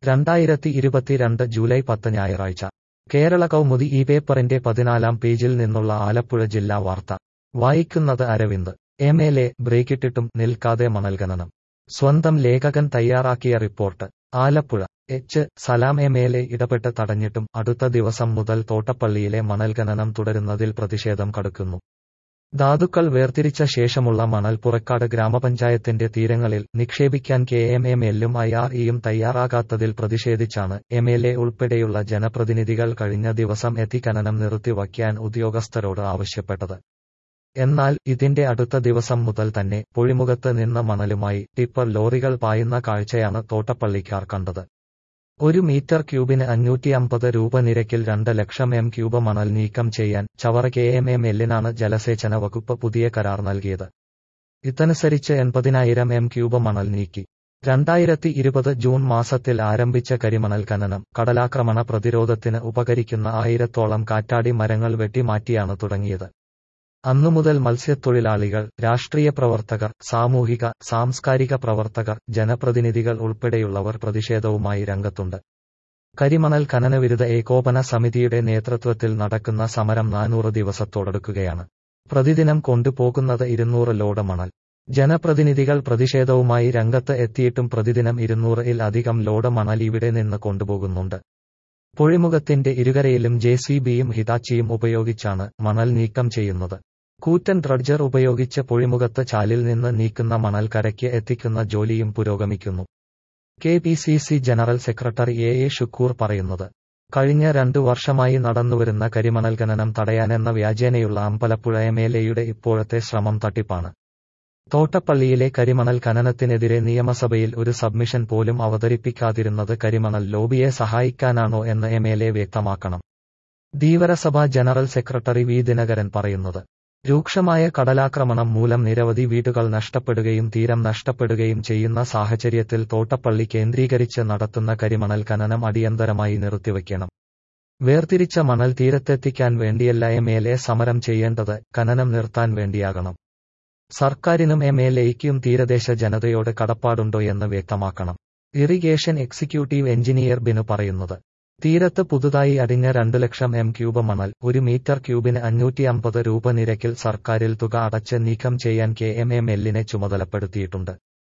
രണ്ടായിരത്തി ഇരുപത്തിരണ്ട് ജൂലൈ പത്ത് ഞായറാഴ്ച കേരള കൗമുദി ഈ പേപ്പറിന്റെ പതിനാലാം പേജിൽ നിന്നുള്ള ആലപ്പുഴ ജില്ലാ വാർത്ത വായിക്കുന്നത് അരവിന്ദ് എം എൽ എ ബ്രേക്കിട്ടിട്ടും നിൽക്കാതെ മണൽ ഖനനം സ്വന്തം ലേഖകൻ തയ്യാറാക്കിയ report Alappuzha H Salam M L A ഇടപെട്ട് തടഞ്ഞിട്ടും അടുത്ത ദിവസം മുതൽ തോട്ടപ്പള്ളിയിലെ മണൽ ഖനനം തുടരുന്നതിൽ പ്രതിഷേധം കടുക്കുന്നു ധാതുക്കൾ വേർതിരിച്ച ശേഷമുള്ള മണൽ പുറക്കാട് ഗ്രാമപഞ്ചായത്തിന്റെ തീരങ്ങളിൽ നിക്ഷേപിക്കാൻ കെ എം എം എല്ലും ഐ ആർ ഇയും തയ്യാറാകാത്തതിൽ പ്രതിഷേധിച്ചാണ് എം എൽ എ ഉൾപ്പെടെയുള്ള ജനപ്രതിനിധികൾ കഴിഞ്ഞ ദിവസം എത്തി ഖനനം നിർത്തിവയ്ക്കാൻ ഉദ്യോഗസ്ഥരോട് ആവശ്യപ്പെട്ടത് എന്നാൽ ഇതിന്റെ അടുത്ത ദിവസം മുതൽ തന്നെ പൊഴിമുഖത്ത് നിന്ന് മണലുമായി ടിപ്പർ ലോറികൾ പായുന്ന കാഴ്ചയാണ് തോട്ടപ്പള്ളിക്കാർ കണ്ടത് ഒരു മീറ്റർ ക്യൂബിന് അഞ്ഞൂറ്റി അമ്പത് രൂപ നിരക്കിൽ രണ്ട് ലക്ഷം എം ക്യൂബ് മണൽ നീക്കം ചെയ്യാൻ ചവറ കെ എം എം എല്ലിനാണ് ജലസേചന വകുപ്പ് പുതിയ കരാർ നൽകിയത് ഇതനുസരിച്ച് എൺപതിനായിരം എം ക്യൂബ് മണൽ നീക്കി രണ്ടായിരത്തി ഇരുപത് ജൂൺ മാസത്തിൽ ആരംഭിച്ച കരിമണൽ ഖനനം കടലാക്രമണ പ്രതിരോധത്തിന് ഉപകരിക്കുന്ന ആയിരത്തോളം കാറ്റാടി മരങ്ങൾ വെട്ടിമാറ്റിയാണ് തുടങ്ങിയത് അന്നുമുതൽ മത്സ്യത്തൊഴിലാളികൾ രാഷ്ട്രീയ പ്രവർത്തകർ സാമൂഹിക സാംസ്കാരിക പ്രവർത്തകർ ജനപ്രതിനിധികൾ ഉൾപ്പെടെയുള്ളവർ പ്രതിഷേധവുമായി രംഗത്തുണ്ട് കരിമണൽ ഖനനവിരുദ്ധ ഏകോപന സമിതിയുടെ നേതൃത്വത്തിൽ നടക്കുന്ന സമരം നാനൂറ് ദിവസത്തോടടുക്കുകയാണ് പ്രതിദിനം കൊണ്ടുപോകുന്നത് ഇരുന്നൂറ് ലോഡ് മണൽ ജനപ്രതിനിധികൾ പ്രതിഷേധവുമായി രംഗത്ത് എത്തിയിട്ടും പ്രതിദിനം ഇരുന്നൂറിൽ അധികം ലോഡ് മണൽ ഇവിടെ നിന്ന് കൊണ്ടുപോകുന്നുണ്ട് പൊഴിമുഖത്തിന്റെ ഇരുകരയിലും ജെ സി ബിയും ഹിതാച്ചിയും ഉപയോഗിച്ചാണ് മണൽ നീക്കം ചെയ്യുന്നത് കൂറ്റൻ ഡ്രഡ്ജർ ഉപയോഗിച്ച് പൊഴിമുഖത്ത് ചാലിൽ നിന്ന് നീക്കുന്ന മണൽ കരയ്ക്ക് എത്തിക്കുന്ന ജോലിയും പുരോഗമിക്കുന്നു K P C C general secretary A A Shukoor പറയുന്നത് കഴിഞ്ഞ രണ്ടു വർഷമായി നടന്നുവരുന്ന കരിമണൽ ഖനനം തടയാനെന്ന വ്യാജേനയുള്ള അമ്പലപ്പുഴ എം എൽ എയുടെ ഇപ്പോഴത്തെ ശ്രമം തട്ടിപ്പാണ് തോട്ടപ്പള്ളിയിലെ കരിമണൽ ഖനനത്തിനെതിരെ നിയമസഭയിൽ ഒരു സബ്മിഷൻ പോലും അവതരിപ്പിക്കാതിരുന്നത് കരിമണൽ ലോബിയെ സഹായിക്കാനാണോ എന്ന് എം എൽ എ വ്യക്തമാക്കണം Dheevarasabha general secretary V Dinakaran പറയുന്നത് രൂക്ഷമായ കടലാക്രമണം മൂലം നിരവധി വീടുകൾ നഷ്ടപ്പെടുകയും തീരം നഷ്ടപ്പെടുകയും ചെയ്യുന്ന സാഹചര്യത്തിൽ തോട്ടപ്പള്ളി കേന്ദ്രീകരിച്ച് നടത്തുന്ന കരിമണൽ ഖനനം അടിയന്തരമായി നിർത്തിവയ്ക്കണം വേർതിരിച്ച മണൽ തീരത്തെത്തിക്കാൻ വേണ്ടിയല്ല എം എൽ എ സമരം ചെയ്യേണ്ടത് ഖനനം നിർത്താൻ വേണ്ടിയാകണം സർക്കാരിനും എം എൽ എയ്ക്കും തീരദേശ ജനതയോട് കടപ്പാടുണ്ടോ എന്ന് വ്യക്തമാക്കണം ഇറിഗേഷൻ എക്സിക്യൂട്ടീവ് എഞ്ചിനീയർ ബിനു പറയുന്നത് തീരത്ത് പുതുതായി അടിഞ്ഞ രണ്ടു ലക്ഷം എം ക്യൂബ് മണൽ ഒരു മീറ്റർ ക്യൂബിന് അഞ്ഞൂറ്റി അമ്പത് രൂപ നിരക്കിൽ സർക്കാരിൽ തുക അടച്ച് നീക്കം ചെയ്യാൻ കെ എം എം എല്ലിനെ ചുമതലപ്പെടുത്തിയിട്ടുണ്ട്